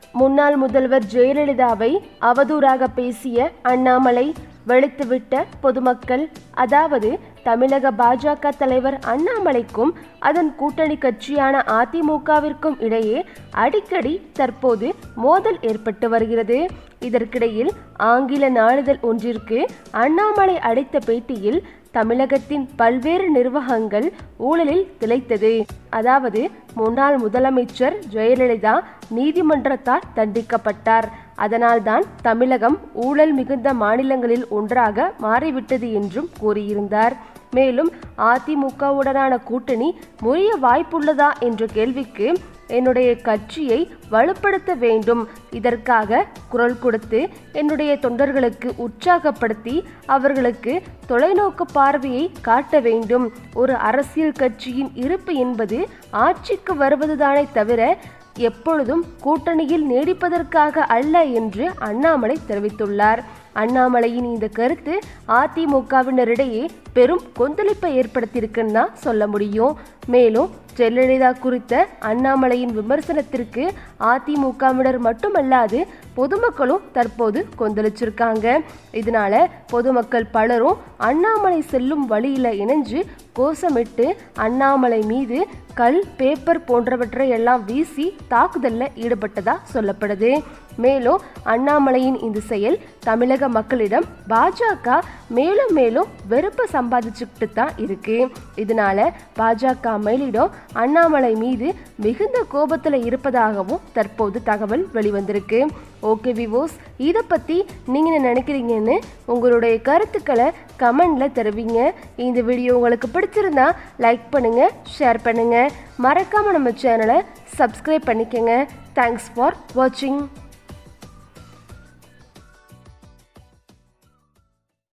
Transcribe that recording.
முன்னாள் முதல்வர் ஜெயலலிதாவை அவதூறாக பேசிய அண்ணாமலை வெளுத்துவிட்ட பொதுமக்கள் அதாவது தமிழக பாஜக தலைவர் அண்ணாமலைக்கும் அதன் கூட்டணி கட்சியான அதிமுகவிற்கும் இடையே அடிக்கடி தற்போது மோதல் ஏற்பட்டு வருகிறது இதற்கிடையில் ஆங்கில நாளிதழ் ஒன்றிற்கு அண்ணாமலை அளித்த பேட்டியில் தமிழகத்தின் பல்வேறு நிர்வாகங்கள் ஊழலில் திளைத்தது அதாவது முன்னாள் முதலமைச்சர் ஜெயலலிதா நீதிமன்றத்தால் தண்டிக்கப்பட்டார் அதனால்தான் தமிழகம் ஊழல் மிகுந்த மாநிலங்களில் ஒன்றாக மாறிவிட்டது என்றும் கூறியிருந்தார் மேலும் அதிமுகவுடனான கூட்டணி முறிய வாய்ப்புள்ளதா என்ற கேள்விக்கு என்னுடைய கட்சியை வலுப்படுத்த வேண்டும் இதற்காக குரல் கொடுத்து என்னுடைய தொண்டர்களுக்கு உற்சாகப்படுத்தி அவர்களுக்கு தொலைநோக்கு பார்வையை காட்ட வேண்டும் ஒரு அரசியல் கட்சியின் இருப்பு என்பது ஆட்சிக்கு வருவதுதானே தவிர எப்பொழுதும் கூட்டணியில் நீடிப்பதற்காக அல்ல என்று அண்ணாமலை தெரிவித்துள்ளார் அண்ணாமலையின் இந்த கருத்து அதிமுகவினரிடையே பெரும் கொந்தளிப்பை ஏற்படுத்தியிருக்குன்னு தான் சொல்ல முடியும் மேலும் ஜெயலலிதா குறித்த அண்ணாமலையின் விமர்சனத்திற்கு அதிமுகவினர் மட்டுமல்லாது பொதுமக்களும் தற்போது கொந்தளிச்சிருக்காங்க இதனால பொதுமக்கள் பலரும் அண்ணாமலை செல்லும் வழியில இணைஞ்சு கோஷமிட்டு அண்ணாமலை மீது கல் பேப்பர் போன்றவற்றை எல்லாம் வீசி தாக்குதல்ல ஈடுபட்டதா சொல்லப்படுது மேலும் அண்ணாமலையின் இந்த செயல் தமிழக மக்களிடம் பாஜக மேலும் மேலும் வெறுப்பை சம்பாதிச்சுக்கிட்டு தான் இருக்கு இதனால பாஜக மேலிடம் அண்ணாமலை மீது மிகுந்த கோபத்தில் இருப்பதாகவும் தற்போது தகவல் வெளிவந்திருக்கு ஓகே விவோஸ் இதை பற்றி நீங்கள் என்ன நினைக்கிறீங்கன்னு உங்களுடைய கருத்துக்களை கமெண்டில் தெரிவிங்க இந்த வீடியோ உங்களுக்கு பிடிச்சிருந்தா லைக் பண்ணுங்கள் ஷேர் பண்ணுங்கள் மறக்காமல் நம்ம சேனலை சப்ஸ்கிரைப் பண்ணிக்கங்க தேங்க்ஸ் ஃபார் வாட்சிங்